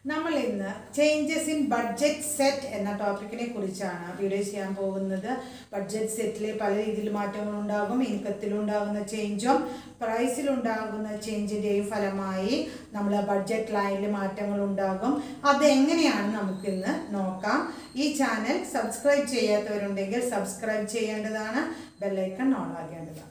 നമ്മൾ ഇന്ന് changes in budget set എന്ന ടോപ്പിക്കിനെ കുറിച്ചാണ് വീഡിയോ ചെയ്യാൻ പോകുന്നത് ബഡ്ജറ്റ് സെറ്റിൽ പല രീതിയിൽ മാറ്റങ്ങൾ ഉണ്ടാകും ഇൻകത്തിലുണ്ടാകുന്ന ചേഞ്ചും പ്രൈസിലുണ്ടാകുന്ന ചേഞ്ചിൻ്റെയും ഫലമായി നമ്മൾ ബഡ്ജറ്റ് ലൈനിൽ മാറ്റങ്ങൾ ഉണ്ടാകും അതെങ്ങനെയാണ് നമുക്കിന്ന് നോക്കാം ഈ ചാനൽ സബ്സ്ക്രൈബ് ചെയ്യാത്തവരുണ്ടെങ്കിൽ സബ്സ്ക്രൈബ് ചെയ്യേണ്ടതാണ് ബെല്ലൈക്കൺ ഓൺ ആകേണ്ടതാണ്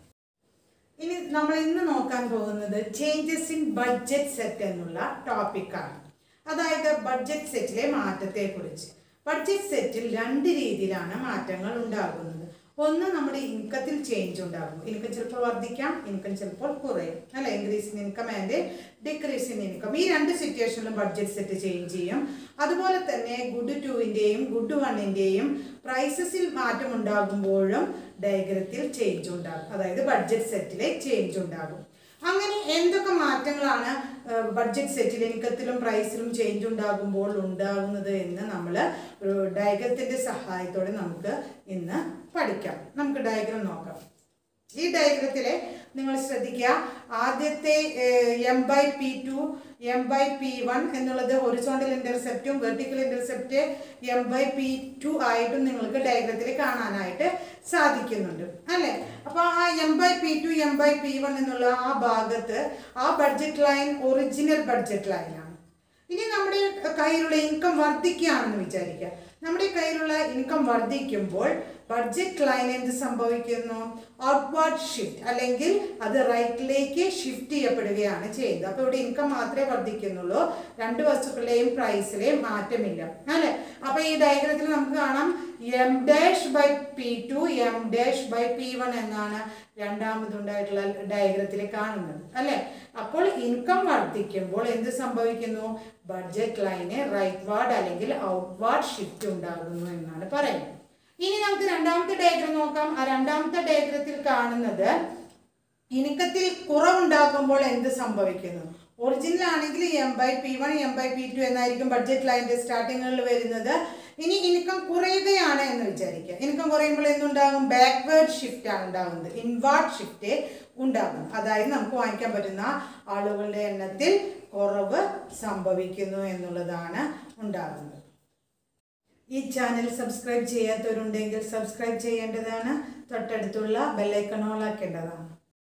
ഇനി നമ്മൾ ഇന്ന് നോക്കാൻ പോകുന്നത് ചേഞ്ചസ് ഇൻ ബഡ്ജറ്റ് സെറ്റ് എന്നുള്ള ടോപ്പിക്കാണ് അതായത് ബഡ്ജറ്റ് സെറ്റിലെ മാറ്റത്തെക്കുറിച്ച് ബഡ്ജറ്റ് സെറ്റിൽ രണ്ട് രീതിയിലാണ് മാറ്റങ്ങൾ ഉണ്ടാകുന്നത് ഒന്ന് നമ്മുടെ ഇൻകത്തിൽ ചേഞ്ച് ഉണ്ടാകും ഇൻകം ചിലപ്പോൾ വർദ്ധിക്കാം ഇൻകം ചിലപ്പോൾ കുറയും അല്ലെ increase in income and decrease in income ഈ രണ്ട് സിറ്റുവേഷനിലും ബഡ്ജറ്റ് സെറ്റ് ചേഞ്ച് ചെയ്യും അതുപോലെ തന്നെ ഗുഡ് ടുവിൻ്റെയും ഗുഡ് വണ്ണിൻ്റെയും പ്രൈസസിൽ മാറ്റം ഉണ്ടാകുമ്പോഴും ഡയഗ്രത്തിൽ ചേഞ്ച് ഉണ്ടാകും അതായത് ബഡ്ജറ്റ് സെറ്റിലെ ചേഞ്ച് ഉണ്ടാകും അങ്ങനെ എന്തൊക്കെ മാറ്റങ്ങളാണ് ബഡ്ജറ്റ് സെറ്റിൽ ഇൻകത്തിലും പ്രൈസിലും ചേഞ്ച് ഉണ്ടാകുമ്പോൾ ഉണ്ടാകുന്നത് എന്ന് നമ്മൾ ഒരു ഡയഗ്രത്തിൻ്റെ സഹായത്തോടെ നമുക്ക് ഇന്ന് പഠിക്കാം നമുക്ക് ഡയഗ്രം നോക്കാം ഈ ഡയഗ്രത്തിലെ നിങ്ങൾ ശ്രദ്ധിക്കുക ആദ്യത്തെ M by P two M by P one എന്നുള്ളത് ഹൊറിസോണ്ടൽ ഇന്റർസെപ്റ്റും vertical intercept M by P two ആയിട്ടും നിങ്ങൾക്ക് ഡയഗ്രത്തിൽ കാണാനായിട്ട് സാധിക്കുന്നുണ്ട് അല്ലേ അപ്പോൾ ആ M by P two M by P one എന്നുള്ള ആ ഭാഗത്ത് ആ ബഡ്ജറ്റ് ലൈൻ ഒറിജിനൽ ബഡ്ജറ്റ് ലൈനാണ് ഇനി നമ്മുടെ കയ്യിലുള്ള ഇൻകം വർദ്ധിക്കുകയാണെന്ന് വിചാരിക്കുക നമ്മുടെ കയ്യിലുള്ള ഇൻകം വർദ്ധിക്കുമ്പോൾ ബഡ്ജറ്റ് ലൈൻ എന്ത് സംഭവിക്കുന്നു ഔട്ട്വേർഡ് ഷിഫ്റ്റ് അല്ലെങ്കിൽ അത് റൈറ്റിലേക്ക് ഷിഫ്റ്റ് ചെയ്യപ്പെടുകയാണ് ചെയ്യുന്നത് അപ്പോൾ ഇവിടെ ഇൻകം മാത്രമേ വർദ്ധിക്കുന്നുള്ളൂ രണ്ട് വസ്തുക്കളുടെയും പ്രൈസിലെ മാറ്റമില്ല അല്ലെ അപ്പോൾ ഈ ഡയഗ്രത്തിൽ നമുക്ക് കാണാം M dash by P two M dash by P one എന്നാണ് രണ്ടാമതുണ്ടായിട്ടുള്ള ഡയഗ്രത്തിൽ കാണുന്നത് അല്ലെ അപ്പോൾ ഇൻകം വർദ്ധിക്കുമ്പോൾ എന്ത് സംഭവിക്കുന്നു ബഡ്ജറ്റ് ലൈന് റൈറ്റ് വാർഡ് അല്ലെങ്കിൽ ഔട്ട്വാർഡ് ഷിഫ്റ്റ് ഉണ്ടാകുന്നു എന്നാണ് പറയുന്നത് ഇനി നമുക്ക് രണ്ടാമത്തെ ഡയഗ്രം നോക്കാം ആ രണ്ടാമത്തെ ഡയഗ്രത്തിൽ കാണുന്നത് ഇനുക്കത്തിൽ കുറവുണ്ടാക്കുമ്പോൾ എന്ത് സംഭവിക്കുന്നു ഒറിജിനൽ ആണെങ്കിൽ M by P one M by P two എന്നായിരിക്കും ബഡ്ജറ്റ് ലൈൻ്റെ സ്റ്റാർട്ടിങ്ങുകളിൽ വരുന്നത് ഇനി ഇൻകം കുറയുകയാണ് എന്ന് വിചാരിക്കുക ഇൻകം കുറയുമ്പോൾ എന്തുണ്ടാകും ബാക്ക്വേർഡ് ഷിഫ്റ്റ് ആണ് ഉണ്ടാകുന്നത് ഇൻവാർഡ് ഷിഫ്റ്റ് ഉണ്ടാകും അതായത് നമുക്ക് വാങ്ങിക്കാൻ പറ്റുന്ന ആളുകളുടെ എണ്ണത്തിൽ കുറവ് സംഭവിക്കുന്നു എന്നുള്ളതാണ് ഉണ്ടാകുന്നത് ഈ ചാനൽ സബ്സ്ക്രൈബ് ചെയ്യാത്തവരുണ്ടെങ്കിൽ സബ്സ്ക്രൈബ് ചെയ്യേണ്ടതാണ് തൊട്ടടുത്തുള്ള ബെല്ലൈക്കൺ ഓളാക്കേണ്ടതാണ്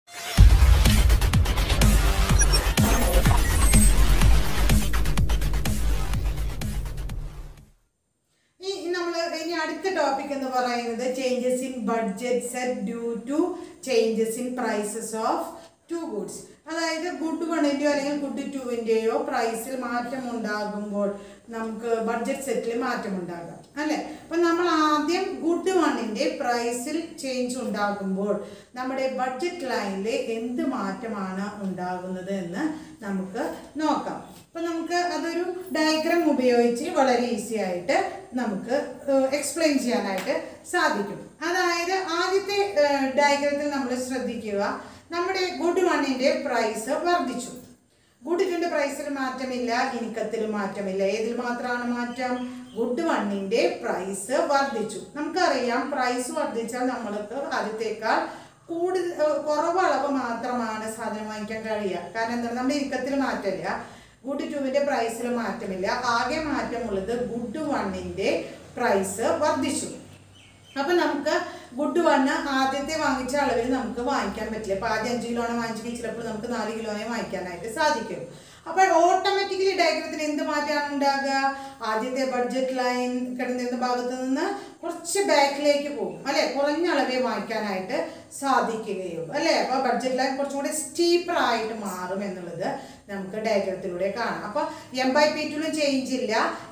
ഈ നമ്മൾ ഇനി അടുത്ത ടോപ്പിക് എന്ന് പറയുന്നത് changes in budget set due to changes in prices of two goods അതായത് ഗുഡ് വണ്ണിൻ്റെയോ അല്ലെങ്കിൽ ഗുഡ് ടുവിൻ്റെയോ പ്രൈസിൽ മാറ്റം ഉണ്ടാകുമ്പോൾ നമുക്ക് ബഡ്ജറ്റ് സെറ്റിൽ മാറ്റം ഉണ്ടാകാം അല്ലേ അപ്പം നമ്മൾ ആദ്യം ഗുഡ് വണ്ണിൻ്റെ പ്രൈസിൽ ചേഞ്ച് ഉണ്ടാകുമ്പോൾ നമ്മുടെ ബഡ്ജറ്റ് ലൈനിൽ എന്ത് മാറ്റമാണ് ഉണ്ടാകുന്നത് എന്ന് നമുക്ക് നോക്കാം അപ്പം നമുക്ക് അതൊരു ഡയഗ്രാം ഉപയോഗിച്ച് വളരെ ഈസി ആയിട്ട് നമുക്ക് എക്സ്പ്ലെയിൻ ചെയ്യാനായിട്ട് സാധിക്കും അതായത് ആദ്യത്തെ ഡയഗ്രത്തിൽ നമ്മൾ ശ്രദ്ധിക്കുക നമ്മുടെ ഗുഡ് വണ്ണിൻ്റെ പ്രൈസ് വർദ്ധിച്ചു ഗുഡ് ടുവിൻ്റെ പ്രൈസിൽ മാറ്റമില്ല ഇൻകത്തിൽ മാറ്റമില്ല ഏതിൽ മാത്രമാണ് മാറ്റം ഗുഡ് വണ്ണിൻ്റെ പ്രൈസ് വർദ്ധിച്ചു നമുക്കറിയാം പ്രൈസ് വർദ്ധിച്ചാൽ നമ്മൾക്ക് ആദ്യത്തേക്കാൾ കൂടുതൽ കുറവ് അളവ് മാത്രമാണ് സാധനം വാങ്ങിക്കാൻ കഴിയുക കാരണം എന്താണ് നമ്മുടെ ഇൻകത്തിൽ മാറ്റമില്ല ഗുഡ് ടുവിൻ്റെ പ്രൈസിൽ മാറ്റമില്ല ആകെ മാറ്റമുള്ളത് ഗുഡ് വണ്ണിൻ്റെ പ്രൈസ് വർദ്ധിച്ചു അപ്പം നമുക്ക് ഗുഡ് വണ്ണ് ആദ്യത്തെ വാങ്ങിച്ച അളവിൽ നമുക്ക് വാങ്ങിക്കാൻ പറ്റില്ല അപ്പോൾ ആദ്യം അഞ്ച് കിലോനെ വാങ്ങിച്ചെങ്കിൽ ചിലപ്പോൾ നമുക്ക് നാല് കിലോനെ വാങ്ങിക്കാനായിട്ട് സാധിക്കും അപ്പോൾ ഓട്ടോമാറ്റിക്കലി ഡയഗ്രത്തിന് എന്ത് മാറ്റമാണ് ഉണ്ടാകുക ആദ്യത്തെ ബഡ്ജറ്റ് ലൈൻ കിടന്നിരുന്ന ഭാഗത്ത് നിന്ന് കുറച്ച് ബാക്കിലേക്ക് പോകും അല്ലെ കുറഞ്ഞ അളവേ വാങ്ങിക്കാനായിട്ട് സാധിക്കുകയുള്ളൂ അല്ലേ അപ്പോൾ ബഡ്ജറ്റ് ലൈൻ കുറച്ചും കൂടി സ്റ്റീപ്പർ ആയിട്ട് മാറും എന്നുള്ളത് നമുക്ക് ഡയഗ്രത്തിലൂടെ കാണാം അപ്പോൾ എം ബൈ പി ടുവിലും ചേഞ്ച് ഇല്ല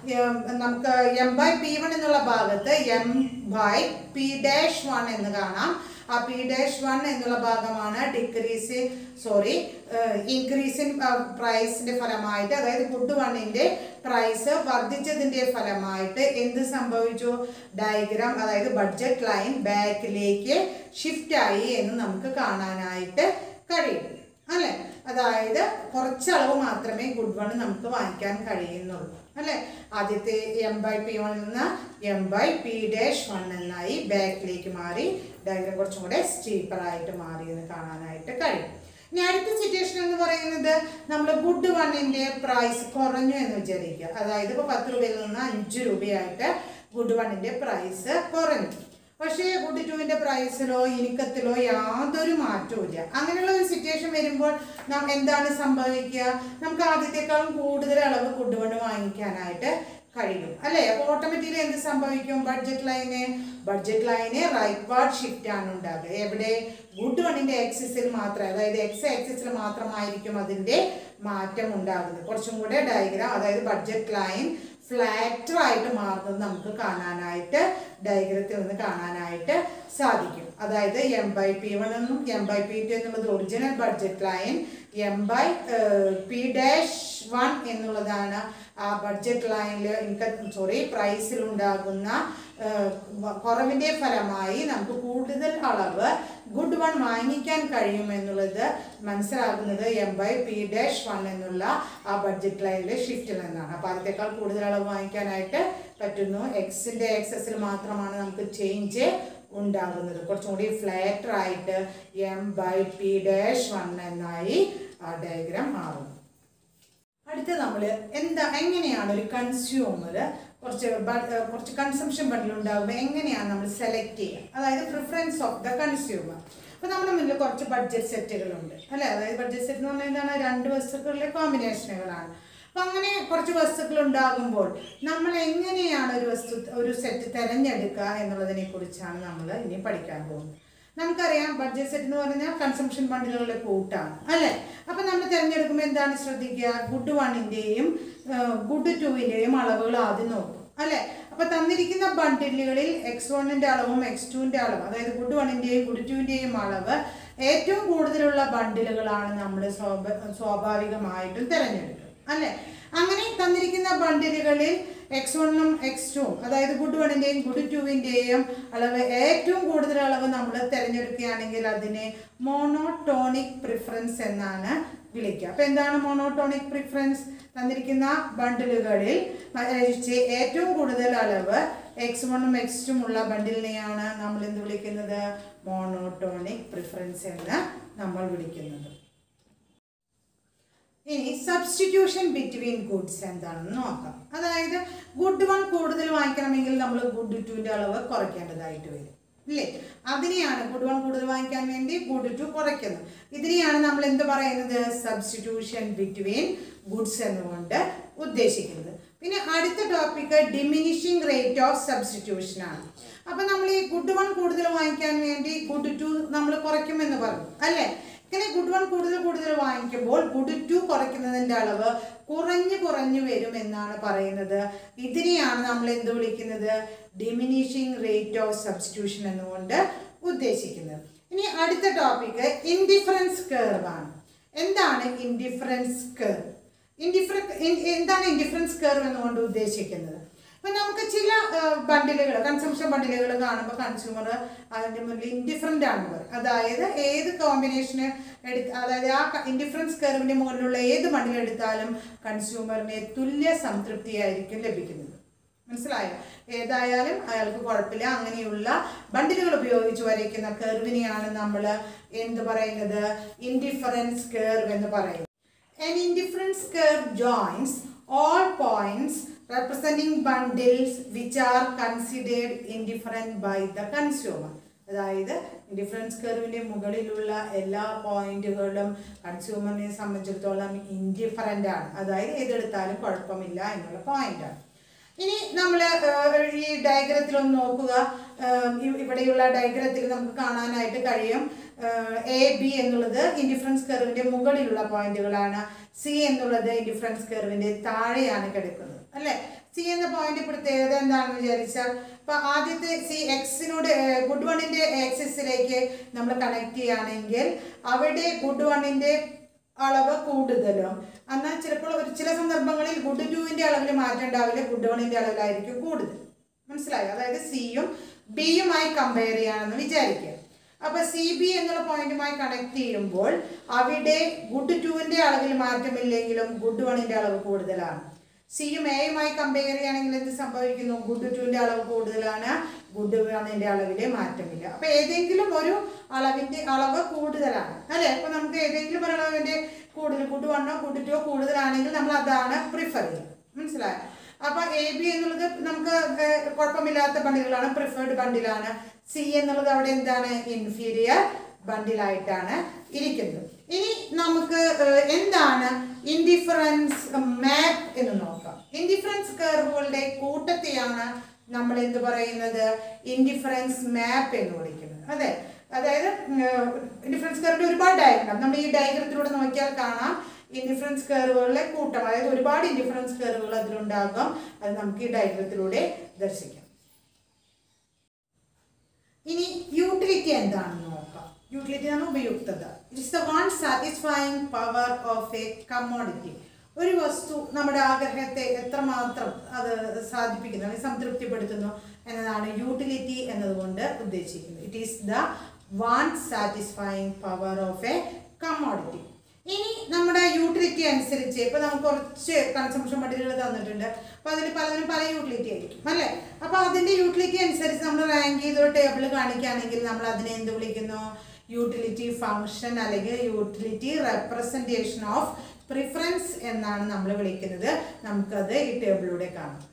നമുക്ക് എം ബൈ പി വൺ എന്നുള്ള ഭാഗത്ത് M by P dash one എന്ന് കാണാം ആ പി ഡാഷ് വൺ എന്നുള്ള ഭാഗമാണ് ഡിക്രീസ് സോറി ഇൻക്രീസ് ഇൻ പ്രൈസിന്റെ ഫലമായിട്ട് അതായത് ഫുഡ് വണ്ണിന്റെ പ്രൈസ് വർദ്ധിച്ചതിന്റെ ഫലമായിട്ട് എന്ത് സംഭവിച്ചു ഡയഗ്രാം അതായത് ബഡ്ജറ്റ് ലൈൻ ബാക്കിലേക്ക് ഷിഫ്റ്റ് ആയി എന്ന് നമുക്ക് കാണാനായിട്ട് കഴിയും അല്ലെ അതായത് കുറച്ചളവ് മാത്രമേ ഗുഡ് വൺ നമുക്ക് വാങ്ങിക്കാൻ കഴിയുന്നുള്ളൂ അല്ലെ ആദ്യത്തെ എം ബൈ പി വൺ നിന്ന് M by P dash one എന്നായി ബാക്കിലേക്ക് മാറി ഡയഗ്രാം കുറച്ചും കൂടെ സ്റ്റീപ്പറായിട്ട് മാറി എന്ന് കാണാനായിട്ട് കഴിയും ഇനി അടുത്ത സിറ്റുവേഷൻ എന്ന് പറയുന്നത് നമ്മൾ ഗുഡ് വണ്ണിന്റെ പ്രൈസ് കുറഞ്ഞു എന്ന് വിചാരിക്കുക അതായത് ഇപ്പോൾ പത്ത് രൂപയിൽ നിന്ന് അഞ്ച് രൂപയായിട്ട് ഗുഡ് വണ്ണിന്റെ പ്രൈസ് കുറഞ്ഞു പക്ഷേ ഗുഡ് ടുവിന്റെ പ്രൈസിലോ ഇനിക്കത്തിലോ യാതൊരു മാറ്റവും ഇല്ല അങ്ങനെയുള്ള ഒരു സിറ്റുവേഷൻ വരുമ്പോൾ നാം എന്താണ് സംഭവിക്കുക നമുക്ക് ആദ്യത്തെക്കാളും കൂടുതൽ അളവ് ഗുഡ് വണ്ണ് വാങ്ങിക്കാനായിട്ട് കഴിയും അല്ലേ അപ്പോൾ ഓട്ടോമാറ്റിക്കലി എന്ത് സംഭവിക്കും budget line budget line rightward shift ആണ് ഉണ്ടാകുക എവിടെ ഗുഡ് വണ്ണിന്റെ എക്സിസിൽ മാത്രം അതായത് എക്സ് ആക്സിസിൽ മാത്രമായിരിക്കും അതിന്റെ മാറ്റം ഉണ്ടാകുന്നത് കുറച്ചും കൂടെ ഡയഗ്രാം അതായത് ബഡ്ജറ്റ് ലൈൻ ഫ്ലാറ്റർ ആയിട്ട് മാറുന്നത് നമുക്ക് കാണാനായിട്ട് ഡയഗ്രത്തിൽ നിന്ന് കാണാനായിട്ട് സാധിക്കും അതായത് എം ബൈ പി വൺ എന്നും എം ബൈ പി ടു എന്നുള്ളത് original budget line M by P dash one എന്നുള്ളതാണ് ആ ബഡ്ജറ്റ് ലൈനിൽ ഇൻകം സോറി പ്രൈസിൽ ഉണ്ടാകുന്ന കുറവിൻ്റെ ഫലമായി നമുക്ക് കൂടുതൽ അളവ് ഗുഡ് വൺ വാങ്ങിക്കാൻ കഴിയുമെന്നുള്ളത് മനസ്സിലാകുന്നത് M by P dash one എന്നുള്ള ആ ബഡ്ജറ്റ് ലൈനിലെ ഷിഫ്റ്റിൽ നിന്നാണ് അപ്പോൾ അതിനേക്കാൾ കൂടുതൽ അളവ് വാങ്ങിക്കാനായിട്ട് പറ്റുന്നു എക്സിൻ്റെ എക്സസിൽ മാത്രമാണ് നമുക്ക് ചേഞ്ച് ഉണ്ടാകുന്നത് കുറച്ചും കൂടി ഫ്ലാറ്റർ ആയിട്ട് M by P dash one എന്നായി ആ ഡയഗ്രാം മാറും അടുത്ത നമ്മൾ എന്താ എങ്ങനെയാണ് ഒരു കൺസ്യൂമർ കുറച്ച് ബ- ഏർ കുറച്ച് കൺസംഷൻ ബണ്ടിൽ ഉണ്ടാകുമ്പോൾ എങ്ങനെയാണ് നമ്മൾ സെലക്ട് ചെയ്യുക അതായത് പ്രിഫറൻസ് ഓഫ് ദ കൺസ്യൂമർ അപ്പോൾ നമ്മുടെ മുന്നിൽ കുറച്ച് ബഡ്ജറ്റ് സെറ്റുകളുണ്ട് അല്ലേ അതായത് ബഡ്ജറ്റ് സെറ്റ് എന്ന് പറഞ്ഞാൽ എന്താണ് രണ്ട് വസ്തുക്കളിലെ കോമ്പിനേഷനുകളാണ് അപ്പം അങ്ങനെ കുറച്ച് വസ്തുക്കൾ ഉണ്ടാകുമ്പോൾ നമ്മൾ എങ്ങനെയാണ് ഒരു വസ്തു ഒരു സെറ്റ് തിരഞ്ഞെടുക്കുക എന്നുള്ളതിനെ കുറിച്ചാണ് നമ്മൾ ഇനി പഠിക്കാൻ പോകുന്നത് നമുക്കറിയാം ബഡ്ജറ്റ് സെറ്റ് എന്ന് പറഞ്ഞാൽ കൺസംഷൻ ബണ്ടിലുകളുടെ കൂട്ടാണ് അല്ലേ അപ്പം നമ്മൾ തിരഞ്ഞെടുക്കുമ്പോൾ എന്താണ് ശ്രദ്ധിക്കുക ഗുഡ് വണ്ണിൻ്റെയും ഗുഡ് ടുവിൻ്റെയും അളവുകൾ ആദ്യം നോക്കും അല്ലേ അപ്പം തന്നിരിക്കുന്ന ബണ്ടിലുകളിൽ എക്സ് വണ്ണിൻ്റെ അളവും എക്സ് ടുവിൻ്റെ അളവും അതായത് ഗുഡ് വണ്ണിൻ്റെയും ഗുഡ് ടുവിൻ്റെയും അളവ് ഏറ്റവും കൂടുതലുള്ള ബണ്ടിലുകളാണ് നമ്മൾ സ്വാഭ സ്വാഭാവികമായിട്ടും തിരഞ്ഞെടുക്കുക അല്ലേ അങ്ങനെ തന്നിരിക്കുന്ന ബണ്ടിലുകളിൽ എക്സ് വണ്ണും എക്സ് ടുവും അതായത് ഗുഡ് വണ്ണിൻ്റെയും ഗുഡ് ടുവിൻ്റെയും അളവ് ഏറ്റവും കൂടുതൽ അളവ് നമ്മൾ തിരഞ്ഞെടുക്കുകയാണെങ്കിൽ അതിനെ മോണോട്ടോണിക് പ്രിഫറൻസ് എന്നാണ് വിളിക്കുക അപ്പോൾ എന്താണ് മോണോട്ടോണിക് പ്രിഫറൻസ് തന്നിരിക്കുന്ന ബണ്ടിലുകളിൽ മ- ഏറ്റവും കൂടുതൽ അളവ് എക്സ് വണ്ണും എക്സ് ടും ഉള്ള ബണ്ടിലിനെയാണ് നമ്മൾ എന്ത് വിളിക്കുന്നത് മോണോട്ടോണിക് പ്രിഫറൻസ് എന്ന് നമ്മൾ വിളിക്കുന്നത് ഇനി സബ്സ്റ്റിറ്റ്യൂഷൻ ബിറ്റ്വീൻ ഗുഡ്സ് എന്താണെന്ന് നോക്കാം അതായത് ഗുഡ് വൺ കൂടുതൽ വാങ്ങിക്കണമെങ്കിൽ നമ്മൾ ഗുഡ് ടുവിൻ്റെ അളവ് കുറയ്ക്കേണ്ടതായിട്ട് വരും ഇല്ലേ അതിനെയാണ് ഗുഡ് വൺ കൂടുതൽ വാങ്ങിക്കാൻ വേണ്ടി ഗുഡ് ടു കുറയ്ക്കുന്നത് ഇതിനെയാണ് നമ്മൾ എന്ത് പറയുന്നത് സബ്സ്റ്റിറ്റ്യൂഷൻ ബിറ്റ്വീൻ ഗുഡ്സ് എന്നുകൊണ്ട് ഉദ്ദേശിക്കുന്നത് പിന്നെ അടുത്ത topic diminishing rate of substitution ആണ് അപ്പം നമ്മൾ ഈ ഗുഡ് വൺ കൂടുതൽ വാങ്ങിക്കാൻ വേണ്ടി ഗുഡ് ടു നമ്മൾ കുറയ്ക്കുമെന്ന് പറഞ്ഞു അല്ലേ ഇങ്ങനെ ഗുഡ് വൺ കൂടുതൽ കൂടുതൽ വാങ്ങിക്കുമ്പോൾ ഗുഡ് ടു കുറയ്ക്കുന്നതിൻ്റെ അളവ് കുറഞ്ഞു കുറഞ്ഞു വരും എന്നാണ് പറയുന്നത് ഇതിനെയാണ് നമ്മൾ എന്ത് വിളിക്കുന്നത് ഡിമിനിഷിങ് റേറ്റ് ഓഫ് സബ്സ്റ്റിറ്റ്യൂഷൻ എന്നുകൊണ്ട് ഉദ്ദേശിക്കുന്നത് ഇനി അടുത്ത ടോപ്പിക്ക് ഇൻഡിഫറൻസ് കേർവ് ആണ് എന്താണ് ഇൻഡിഫറൻസ് കേർവ് ഇൻഡിഫറ എന്താണ് ഇൻഡിഫറൻസ് കേർവ് എന്നുകൊണ്ട് ഉദ്ദേശിക്കുന്നത് അപ്പം നമുക്ക് ചില ബണ്ടിലുകൾ കൺസംഷൻ ബണ്ടിലുകൾ കാണുമ്പോൾ കൺസ്യൂമർ അതിൻ്റെ മുന്നിൽ ഇൻഡിഫറൻ്റ് ആണ് പറയും അതായത് ഏത് കോമ്പിനേഷന് എടുത്ത് അതായത് ആ ഇൻഡിഫറൻസ് കർവിൻ്റെ മുകളിലുള്ള ഏത് ബണ്ടിൽ എടുത്താലും കൺസ്യൂമറിന് തുല്യ സംതൃപ്തിയായിരിക്കും ലഭിക്കുന്നത് മനസ്സിലായോ ഏതായാലും അയാൾക്ക് കുഴപ്പമില്ല അങ്ങനെയുള്ള ബണ്ടിലുകൾ ഉപയോഗിച്ച് വരയ്ക്കുന്ന കർവിനെയാണ് നമ്മൾ എന്ത് പറയുന്നത് ഇൻഡിഫറൻസ് കർവ് എന്ന് പറയുന്നത് An indifference curve joins all points representing bundles which are considered indifferent by the consumer. അതായത് ഇൻഡിഫറൻസ് കർവിൻ്റെ മുകളിലുള്ള എല്ലാ പോയിന്റുകളും കൺസ്യൂമറിനെ സംബന്ധിച്ചിടത്തോളം ഇൻഡിഫറൻ്റ് ആണ് അതായത് ഏതെടുത്താലും കുഴപ്പമില്ല എന്നുള്ള പോയിന്റാണ് ഇനി നമ്മൾ ഈ ഡയഗ്രത്തിൽ ഒന്ന് നോക്കുക ഏഹ് ഇ- ഇവിടെയുള്ള ഡയഗ്രത്തിൽ നമുക്ക് കാണാനായിട്ട് കഴിയും എ ബി എന്നുള്ളത് ഇൻഡിഫറൻസ് കർവിന്റെ മുകളിലുള്ള പോയിന്റുകളാണ് സി എന്നുള്ളത് ഇൻഡിഫറൻസ് കർവിന്റെ താഴെയാണ് കിടക്കുന്നത് അല്ലേ സി എന്ന പോയിന്റ് പ്രത്യേകത എന്താണെന്ന് വിചാരിച്ചാൽ ഇപ്പൊ ആദ്യത്തെ സി എക്സിനോട് ഗുഡ് വണ്ണിന്റെ ആക്സിസിലേക്ക് നമ്മൾ കണക്ട് ചെയ്യുകയാണെങ്കിൽ അവിടെ ഗുഡ് വണ്ണിന്റെ അളവ് കൂടുതലും എന്നാൽ ചിലപ്പോൾ ഒരു ചില സന്ദർഭങ്ങളിൽ ഗുഡ് ടുവിന്റെ അളവിൽ മാറ്റം ഉണ്ടാവില്ല ഗുഡ് വണ്ണിന്റെ അളവിലായിരിക്കും കൂടുതൽ മനസ്സിലായോ അതായത് സിയും ബിയുമായി കമ്പയർ ചെയ്യാണെന്ന് വിചാരിക്കുക അപ്പൊ സി ബി എന്നുള്ള പോയിന്റുമായി കണക്ട് ചെയ്യുമ്പോൾ അവിടെ ഗുഡ് ടുവിന്റെ അളവിൽ മാറ്റമില്ലെങ്കിലും ഗുഡ് വണ്ണിന്റെ അളവ് കൂടുതലാണ് സിയും എയുമായി കമ്പയർ ചെയ്യുകയാണെങ്കിൽ എന്ത് സംഭവിക്കുന്നു ഗുഡ് ടുവിൻ്റെ അളവ് കൂടുതലാണ് ഗുഡ് വണ്ണിൻ്റെ അളവിലെ മാറ്റമില്ല അപ്പോൾ ഏതെങ്കിലും ഒരു അളവിൻ്റെ അളവ് കൂടുതലാണ് അല്ലേ അപ്പോൾ നമുക്ക് ഏതെങ്കിലും ഒരു അളവിൻ്റെ കൂടുതൽ ഗുഡ് വണ്ണോ ഗുഡ് ടുവോ കൂടുതലാണെങ്കിൽ നമ്മൾ അതാണ് പ്രിഫർ ചെയ്യുക മനസ്സിലായോ അപ്പോൾ എ ബി എന്നുള്ളത് നമുക്ക് ഏർ, കുഴപ്പമില്ലാത്ത ബണ്ടിലുകളാണ് പ്രിഫേർഡ് ബണ്ടിലാണ് സി എന്നുള്ളത് അവിടെ എന്താണ് ഇൻഫീരിയർ ബണ്ടിലായിട്ടാണ് ഇരിക്കുന്നത് ഇനി നമുക്ക് ഏർ, എന്താണ് ഇൻഡിഫറൻസ് മാപ്പ് എന്ന് നോക്കാം ഇൻഡിഫറൻസ് കർവുകളുടെ കൂട്ടത്തെയാണ് നമ്മൾ എന്ത് പറയുന്നത് ഇൻഡിഫറൻസ് മാപ്പ് എന്ന് വിളിക്കുന്നത് അതെ അതായത് ഇൻഡിഫറൻസ് കർവിന്റെ ഒരുപാട് ഡയഗ്രാം നമ്മൾ ഈ ഡയഗ്രത്തിലൂടെ നോക്കിയാൽ കാണാം ഇൻഡിഫറൻസ് കർവുകളുടെ കൂട്ടം അതായത് ഒരുപാട് ഇൻഡിഫറൻസ് കർവുകൾ അതിലുണ്ടാകും അത് നമുക്ക് ഈ ഡയഗ്രത്തിലൂടെ ദർശിക്കാം ഇനി യൂട്ടിലിറ്റി എന്താണെന്ന് നോക്കാം യൂട്ടിലിറ്റി ആണ് ഉപയുക്തത it's the want satisfying power of a commodity ഒരു വസ്തു നമ്മുടെ ആഗ്രഹത്തെ എത്രമാത്രം അത് സാധിപ്പിക്കുന്നു അല്ലെങ്കിൽ സംതൃപ്തിപ്പെടുത്തുന്നു എന്നതാണ് യൂട്ടിലിറ്റി എന്നതുകൊണ്ട് ഉദ്ദേശിക്കുന്നത് it is the want satisfying power of a commodity ഇനി നമ്മുടെ യൂട്ടിലിറ്റി അനുസരിച്ച് ഇപ്പൊ നമുക്ക് കുറച്ച് കൺസംഷൻ മറ്റീരിയൽ തന്നിട്ടുണ്ട് അപ്പൊ അതിൽ പലതിനും പല യൂട്ടിലിറ്റി ആയിരിക്കും അല്ലേ അപ്പൊ അതിന്റെ യൂട്ടിലിറ്റി അനുസരിച്ച് നമ്മൾ റാങ്ക് ചെയ്ത ഒരു ടേബിൾ കാണിക്കുകയാണെങ്കിൽ നമ്മൾ അതിനെ എന്ത് വിളിക്കുന്നു യൂട്ടിലിറ്റി ഫങ്ഷൻ അല്ലെങ്കിൽ യൂട്ടിലിറ്റി റെപ്രസെൻറ്റേഷൻ ഓഫ് പ്രിഫറൻസ് എന്നാണ് നമ്മൾ വിളിക്കുന്നത് നമുക്കത് ഈ ടേബിളിലൂടെ കാണാം